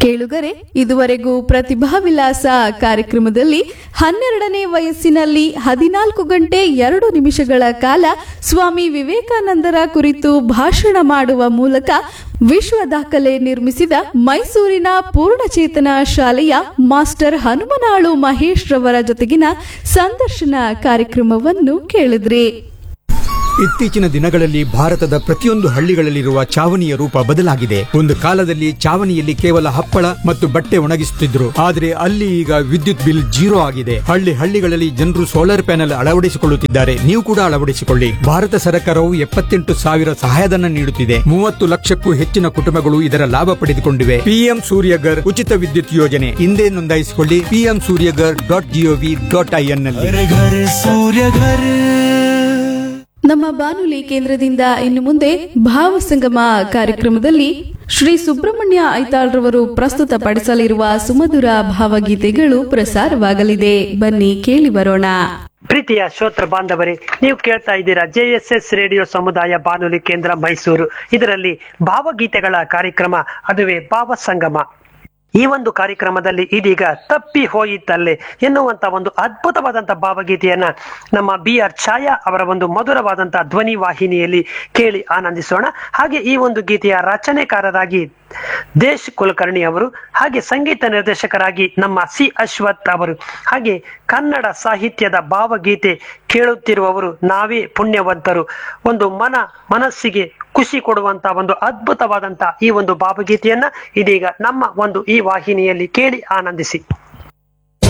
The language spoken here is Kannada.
ಕೇಳುಗರೆ ಇದುವರೆಗೂ ಪ್ರತಿಭಾ ವಿಲಾಸ ಕಾರ್ಯಕ್ರಮದಲ್ಲಿ ಹನ್ನೆರಡನೇ ವಯಸ್ಸಿನಲ್ಲಿ ಹದಿನಾಲ್ಕು ಗಂಟೆ ಎರಡು ನಿಮಿಷಗಳ ಕಾಲ ಸ್ವಾಮಿ ವಿವೇಕಾನಂದರ ಕುರಿತು ಭಾಷಣ ಮಾಡುವ ಮೂಲಕ ವಿಶ್ವ ದಾಖಲೆ ನಿರ್ಮಿಸಿದ ಮೈಸೂರಿನ ಪೂರ್ಣಚೇತನ ಶಾಲೆಯ ಮಾಸ್ಟರ್ ಹನುಮನಾಳು ಮಹೇಶ್ ರವರ ಜೊತೆಗಿನ ಸಂದರ್ಶನ ಕಾರ್ಯಕ್ರಮವನ್ನು ಕೇಳಿದ್ರಿ ಇತ್ತೀಚಿನ ದಿನಗಳಲ್ಲಿ ಭಾರತದ ಪ್ರತಿಯೊಂದು ಹಳ್ಳಿಗಳಲ್ಲಿರುವ ಚಾವಣಿಯ ರೂಪ ಬದಲಾಗಿದೆ ಒಂದು ಕಾಲದಲ್ಲಿ ಚಾವಣಿಯಲ್ಲಿ ಕೇವಲ ಹಪ್ಪಳ ಮತ್ತು ಬಟ್ಟೆ ಒಣಗಿಸುತ್ತಿದ್ರು ಆದರೆ ಅಲ್ಲಿ ಈಗ ವಿದ್ಯುತ್ ಬಿಲ್ ಜೀರೋ ಆಗಿದೆ ಹಳ್ಳಿ ಹಳ್ಳಿಗಳಲ್ಲಿ ಜನರು ಸೋಲಾರ್ ಪ್ಯಾನೆಲ್ ಅಳವಡಿಸಿಕೊಳ್ಳುತ್ತಿದ್ದಾರೆ ನೀವು ಕೂಡ ಅಳವಡಿಸಿಕೊಳ್ಳಿ ಭಾರತ ಸರ್ಕಾರವು ಎಪ್ಪತ್ತೆಂಟು ಸಾವಿರ ಸಹಾಯಧನ ನೀಡುತ್ತಿದೆ ಮೂವತ್ತು ಲಕ್ಷಕ್ಕೂ ಹೆಚ್ಚಿನ ಕುಟುಂಬಗಳು ಇದರ ಲಾಭ ಪಡೆದುಕೊಂಡಿವೆ ಪಿಎಂ ಸೂರ್ಯಗರ್ ಉಚಿತ ವಿದ್ಯುತ್ ಯೋಜನೆ ಹಿಂದೆ ನೋಂದಾಯಿಸಿಕೊಳ್ಳಿ P M Suryaghar dot G O V dot I N ನಲ್ಲಿ घर घर सूर्य घर ನಮ್ಮ ಬಾನುಲಿ ಕೇಂದ್ರದಿಂದ ಇನ್ನು ಮುಂದೆ ಭಾವಸಂಗಮ ಕಾರ್ಯಕ್ರಮದಲ್ಲಿ ಶ್ರೀ ಸುಬ್ರಹ್ಮಣ್ಯ ಐತಾಳ್ರವರು ಪ್ರಸ್ತುತಪಡಿಸಲಿರುವ ಸುಮಧುರ ಭಾವಗೀತೆಗಳು ಪ್ರಸಾರವಾಗಲಿದೆ ಬನ್ನಿ ಕೇಳಿ ಬರೋಣ ಪ್ರೀತಿಯ ಶ್ರೋತೃ ಬಾಂಧವರೇ ನೀವು ಕೇಳ್ತಾ ಇದ್ದೀರಾ ಜೆ ಎಸ್ ಎಸ್ ರೇಡಿಯೋ ಸಮುದಾಯ ಬಾನುಲಿ ಕೇಂದ್ರ ಮೈಸೂರು ಇದರಲ್ಲಿ ಭಾವಗೀತೆಗಳ ಕಾರ್ಯಕ್ರಮ ಅದುವೇ ಭಾವ ಸಂಗಮ ಈ ಒಂದು ಕಾರ್ಯಕ್ರಮದಲ್ಲಿ ಇದೀಗ ತಪ್ಪಿ ಹೋಯಿತಲ್ಲೇ ಎನ್ನುವಂತ ಒಂದು ಅದ್ಭುತವಾದಂತ ಭಾವಗೀತೆಯನ್ನ ನಮ್ಮ ಬಿ ಆರ್ ಛಾಯಾ ಅವರ ಒಂದು ಮಧುರವಾದಂತ ಧ್ವನಿ ವಾಹಿನಿಯಲ್ಲಿ ಕೇಳಿ ಆನಂದಿಸೋಣ ಹಾಗೆ ಈ ಒಂದು ಗೀತೆಯ ರಚನೆಕಾರರಾಗಿ ದೇಶ್ ಕುಲಕರ್ಣಿ ಅವರು ಹಾಗೆ ಸಂಗೀತ ನಿರ್ದೇಶಕರಾಗಿ ನಮ್ಮ ಸಿ ಅಶ್ವಥ್ ಅವರು ಹಾಗೆ ಕನ್ನಡ ಸಾಹಿತ್ಯದ ಭಾವಗೀತೆ ಕೇಳುತ್ತಿರುವವರು ನಾವೇ ಪುಣ್ಯವಂತರು ಒಂದು ಮನ ಮನಸ್ಸಿಗೆ ಖುಷಿ ಕೊಡುವಂತ ಒಂದು ಅದ್ಭುತವಾದಂತ ಈ ಒಂದು ಭಾವಗೀತೆಯನ್ನ ಇದೀಗ ನಮ್ಮ ಒಂದು ಈ ವಾಹಿನಿಯಲ್ಲಿ ಕೇಳಿ ಆನಂದಿಸಿ